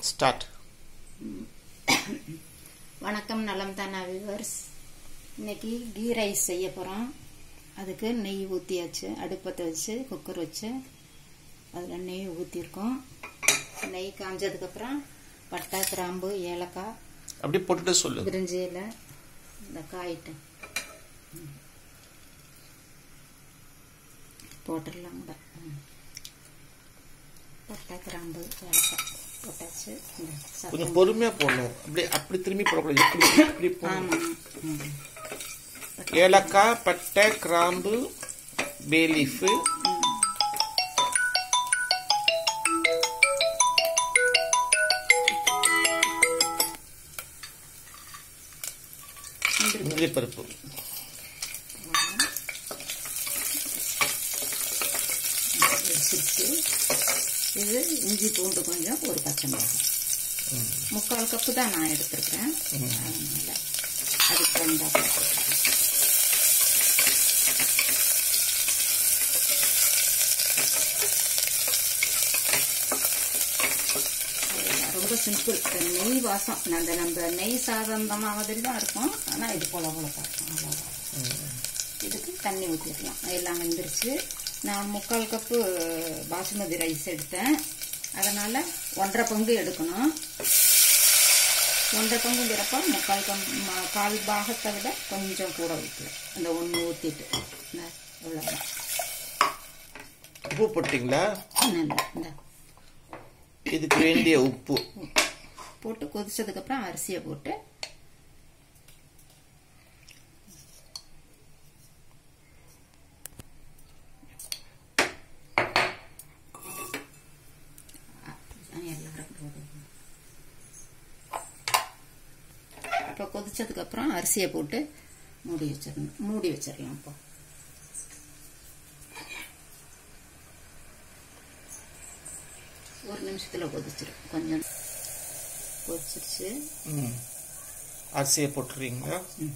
Start வணக்கம் நலம் தானா விவர்ஸ் இன்னைக்கு கீ ரைஸ் செய்ய போகிறோம் அதுக்கு நெய் ஊற்றியாச்சு அடுப்பத்தை வச்சு குக்கர் வச்சு அதில் நெய் ஊற்றிருக்கோம் நெய் காஞ்சதுக்கப்புறம் பட்டை கிராம்பு ஏலக்காய் அப்படியே போட்டுட்டு சொல்லு பிரிஞ்சி இலை இந்த காயிட்டு ம். போட்டுடலாம் கூட ம். பட்டை கிராம்பு ஏலக்காய் போட்டாச்சு இந்த சத்தம் கொஞ்சம் பொறுமையா போடணும் அப்படி அப்படி திரும்பி போடக்கூடாது இப்படி இப்படி போடணும் ஆமாம் ம் ஏலக்காய் பட்டை கிராம்பு பே லீஃபு முந்திரி பருப்பு வச்சிருச்சு இது இஞ்சி பூண்டு கொஞ்சம் ஒரு பச்சை மிளகாய் முக்கால் கப்பு தான் நான் எடுத்திருக்கிறேன் அதனால அதுக்கு தகுந்தாப்புல போட்டுக்கிறேன். அவ்வளவுதான். ரொம்ப சிம்பிள் நெய் வாசம் அந்த நம்ம நெய் சாதம் அந்த மாதிரி தான் இருக்கும் ஆனால் இது போல போல இருக்கும் அவ்வளோதான் இதுக்கு தண்ணி ஊற்றிடலாம் எல்லாம் வெந்துருச்சு நான் முக்கால் கப்பு பாசுமதி ரைஸ் எடுத்தேன் அதனால் ஒன்றரை பங்கு எடுக்கணும் ஒன்றரை பங்குங்கிறப்ப முக்கால் பங்கு ம- கால் பாகத்தை விட கொஞ்சம் கூட ஊற்றலாம் அந்த ஒன்று ஊற்றிட்டு இவ்வளோதான் உப்பு போட்டீங்களா நல்லா இந்த இதுக்கு வேண்டிய உப்பு போட்டு கொதிச்சதுக்கப்புறம் அரிசியை போட்டு எல்லாரும் போடுவோம். இப்போ கொதிச்சதுக்கப்புறம் அரிசியை போட்டு மூடி வச்சிடணும் மூடி வச்சிடலாம் இப்போ ஒரு நிமிஷத்தில் கொதிச்சிடும் கொஞ்சம் கொதிச்சிருச்சு ம். அரிசியை போட்டுறீங்களா ம்.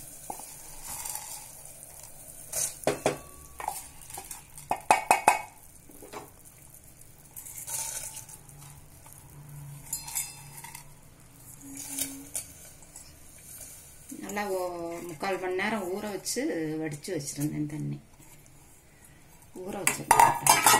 நல்லா ஓ- முக்கால் மணி நேரம் ஊற வச்சு வடித்து வச்சுருந்தேன் தண்ணி ஊற வச்சிருந்தேன்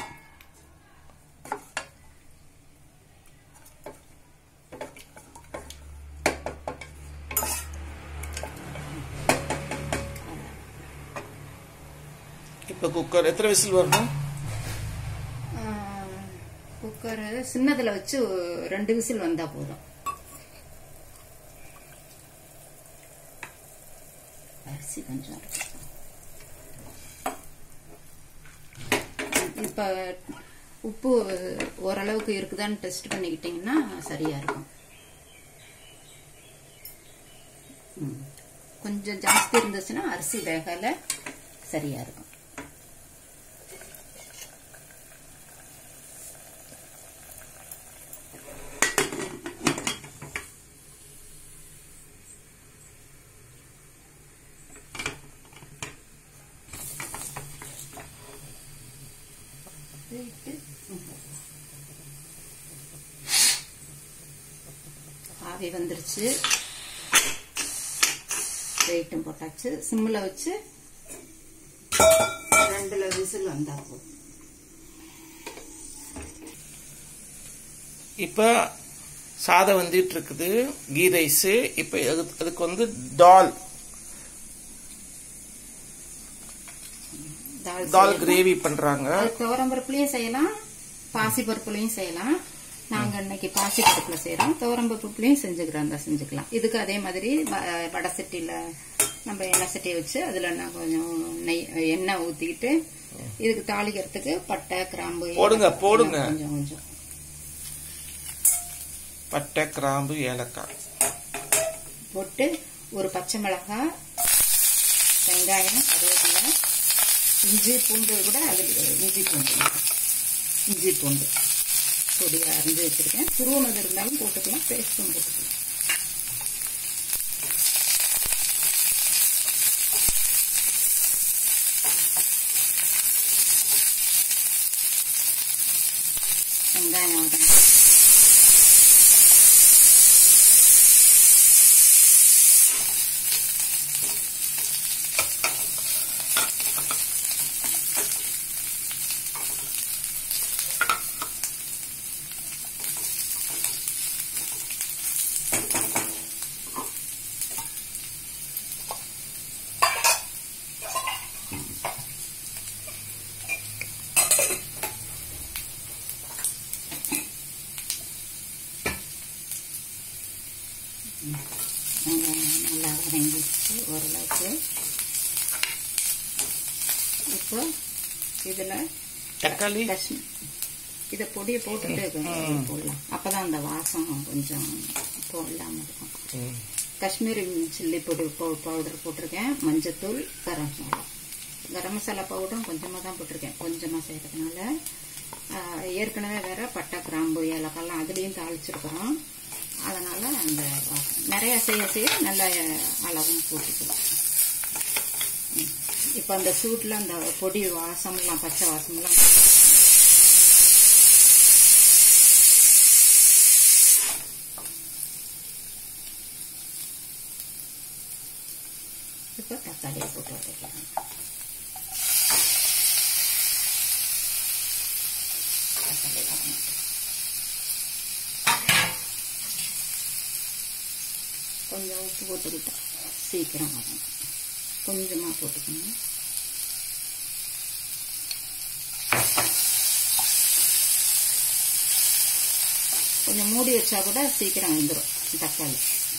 இப்போ குக்கர் எத்தனை விசில் வரணும் குக்கர் சின்னதில் வச்சு ரெண்டு விசில் வந்தால் போதும் அரிசி கொஞ்சம் இருக்கு. இப்போ உப்பு ஓரளவுக்கு இருக்குதான்னு டெஸ்ட் பண்ணிக்கிட்டிங்கன்னா சரியா இருக்கும் ம். கொஞ்சம் ஜாஸ்தி இருந்துச்சுன்னா அரிசி வேகல சரியா இருக்கும் போயிட்டு ஆவி வந்துருச்சு வெயிட்டும் போட்டாச்சு சிம்மில் வச்சு ரெண்டுல விசில் வந்தா போதும் இப்போ சாதம் வந்துட்டு இருக்குது கீ ரைஸு இப்போ அதுக்கு அதுக்கு வந்து டால் தால் தால் செய்யலாம். கிரேவி பண்றாங்க அது துவரம் பருப்புலயும் செய்யலாம் பாசி பருப்புலயும் செய்யலாம் நாங்க இன்னைக்கு பாசி பருப்புல செய்யறோம் துவரம் பருப்புலயும் செஞ்சுக்கிறோம் தான் செஞ்சுக்கலாம் இதுக்கு அதே மாதிரி வ- வடை சட்டியில நம்ம எண்ணெய் சட்டியை வச்சு அதுல நான் கொஞ்சம் நெய் எண்ணெய் ஊத்திக்கிட்டு இதுக்கு தாளிக்கிறதுக்கு பட்டை கிராம்பு போடுங்க, ஏலக்காய் போடுங்க. கொஞ்சம் கொஞ்சம் பட்டை கிராம்பு ஏலக்காய் போட்டு ஒரு பச்சை மிளகாய் வெங்காயம் கருவேப்பிலை இஞ்சி பூண்டு கூட அது இஞ்சி பூண்டு இஞ்சி பூண்டு பொடியா அரிஞ்சு வச்சிருக்கேன் துருவனது இருந்தாலும் போட்டுக்கலாம் பேஸ்ட்டும் போட்டுக்கலாம் வெங்காயம் வதங்க வெங்காயம் நல்லா வதங்கிடுச்சு ஓரளவுக்கு இப்போ இதில் தக்காளி காஷ்மீர் இதை பொடியை போட்டுட்டு போடலாம் அப்பதான் அந்த வாசம் கொஞ்சம் போடலாம இருக்கும் ம். காஷ்மீரி சில்லி பொடி பவுடர் போட்டிருக்கேன் மஞ்சத்தூள் கரம் மசாலா கரம் மசாலா பவுடரும் கொஞ்சமாக தான் போட்டிருக்கேன் கொஞ்சமாக செய்கிறதுனால ஆஹ், ஏற்கனவே வேற பட்டை கிராம்பு ஏலக்காய்லாம் அதுலேயும் தாளிச்சிருக்கிறோம் அதனால அந்த வாசம் நிறைய செய்ய செய்ய நல்ல அளவும் கூட்டிக்கலாம் ம். இப்போ அந்த சூட்டில் அந்த பொடி வாசம்லாம் பச்சை வாசம்லாம் இப்போ தக்காளியை போட்டு வதக்கலாம் தக்காளி வதங்கட்டும். கொஞ்சம் உப்பு போட்டுக்கிட்டா சீக்கிரம் வதங்கும் கொஞ்சமாக போட்டுக்கணும் கொஞ்சம் மூடி வச்சா கூட சீக்கிரம் வெந்துடும் தக்காளி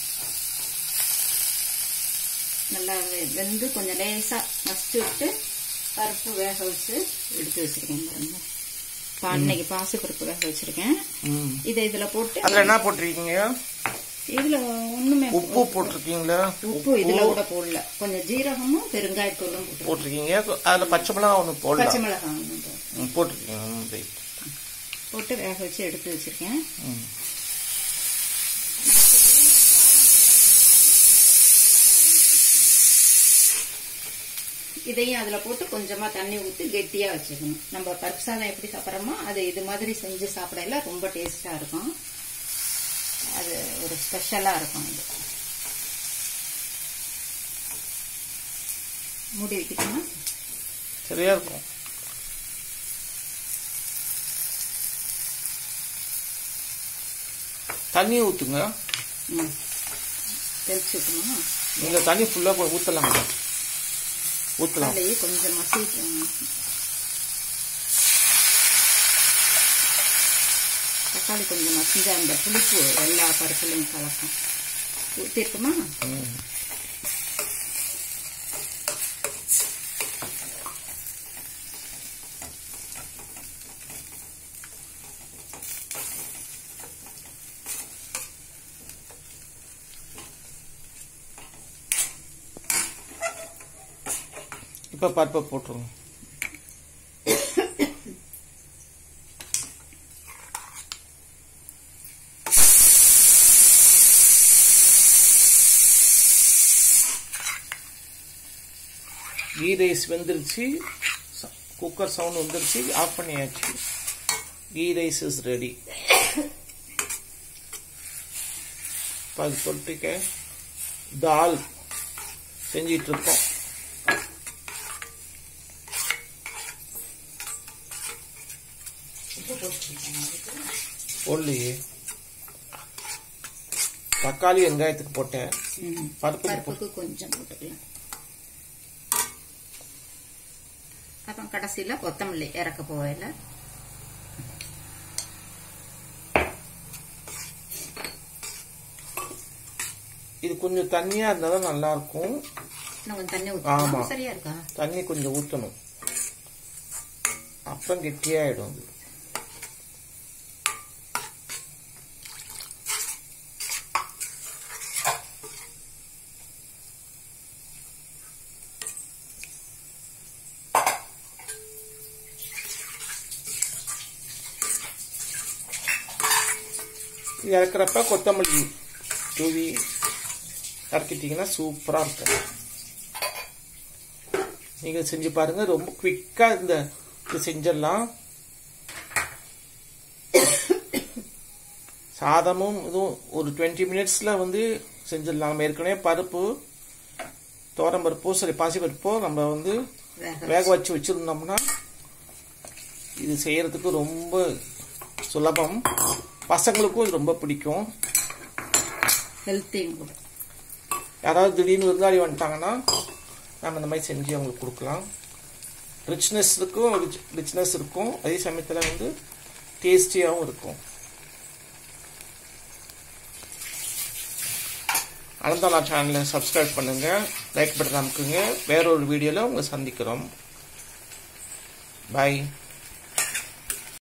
நல்லா வெ- வெந்து கொஞ்சம் லேசாக மசிச்சு விட்டு பருப்பு வேக வச்சு எடுத்து வச்சிருக்கேன் பாருங்க இப்போ அன்னைக்கு பாசி பருப்பு வேக வச்சிருக்கேன் ம். இதை இதில் போட்டு அதுல என்ன போட்டிருக்கீங்க இதில் ஒன்றுமே உப்பு போட்டிருக்கீங்களா உப்பு இதில் கூட போடல கொஞ்சம் ஜீரகமும் பெருங்காயத்தூளும் போட்டு போட்டிருக்கீங்க அதுல பச்சை மிளகா ஒன்று பச்சை போடலாம் மிளகாய் ஒன்று போட்டு ம், போட்டிருக்கீங்க ம், right. போட்டு வேக வச்சு எடுத்து வச்சிருக்கேன் ம். இதையும் அதில் போட்டு கொஞ்சமாக தண்ணி ஊற்றி கெட்டியாக வச்சுக்கணும் நம்ம பருப்பு சாதம் எப்படி சாப்பிட்றோமோ அது இது மாதிரி செஞ்சு சாப்பிடல ரொம்ப டேஸ்டாக இருக்கும் அது ஒரு ஸ்பெஷலாக இருக்கும் இது மூடி வைக்கட்டுமா சரியா இருக்கும் தண்ணி ஊத்துங்க ம் தெளிச்சு விட்டுமா நீங்க தண்ணி ஃபுல்லா ஊத்தலாம் ஊத்தலாம் தக்காளி கொஞ்சம் மசிட்டு தக்காளி கொஞ்சம் மசிஞ்சா அந்த புளிப்பு எல்லா பருப்புலையும் கலக்கும் ஊற்றிருக்குமா ம். இப்ப பருப்பை போட்டுருங்க கீ ரைஸ் வெந்துருச்சு குக்கர் சவுண்ட் வந்துருச்சு ஆஃப் பண்ணியாச்சு கீ ரைஸ் இஸ் ரெடி அது தொட்டுக்க தால் செஞ்சிட்டு இருக்கோம் போடலையே தக்காளி வெங்காயத்துக்கு போட்டேன் ம். பருப்பு பருப்புக்கு கொஞ்சம் போட்டுக்கலாம் அப்புறம் கடைசியில் கொத்தமல்லி இறக்க போவையில் இது கொஞ்சம் தண்ணியா இருந்தா தான் நல்லா இருக்கும் இன்னும் கொஞ்சம் தண்ணி ஆமா. ஊற்றணும் சரியா இருக்கா தண்ணி கொஞ்சம் ஊற்றணும் அப்புறம் கெட்டியாயிடும் அது இது இறக்குறப்ப கொத்தமல்லி தூவி இறக்கிட்டீங்கன்னா சூப்பராக இருக்கும் நீங்க செஞ்சு பாருங்க ரொம்ப குவிக்கா இந்த இது செஞ்சிடலாம் சாதமும் இதுவும் ஒரு டுவெண்ட்டி மினிட்ஸ்ல வந்து செஞ்சிடலாம் நம்ம ஏற்கனவே பருப்பு தோரம் பருப்போ சரி பாசி பருப்போ நம்ம வந்து வேக வேக வச்சு வச்சிருந்தோம்னா இது செய்யறதுக்கு ரொம்ப சுலபம் பசங்களுக்கும் இது ரொம்ப பிடிக்கும் ஹெல்த்தியும் கூட யாராவது திடீர்னு விருந்தாளி வந்துட்டாங்கன்னா நம்ம இந்த மாதிரி செஞ்சு அவங்களுக்கு கொடுக்கலாம் ரிச்னஸ் இருக்கும் ரிச்னஸ் இருக்கும் அதே சமயத்தில் வந்து டேஸ்டியாகவும் இருக்கும் அனந்தானா சேனலை சப்ஸ்கிரைப் பண்ணுங்கள் லைக் பட்டன் அமுக்குங்க வேற ஒரு வீடியோவில் உங்களை சந்திக்கிறோம் பாய்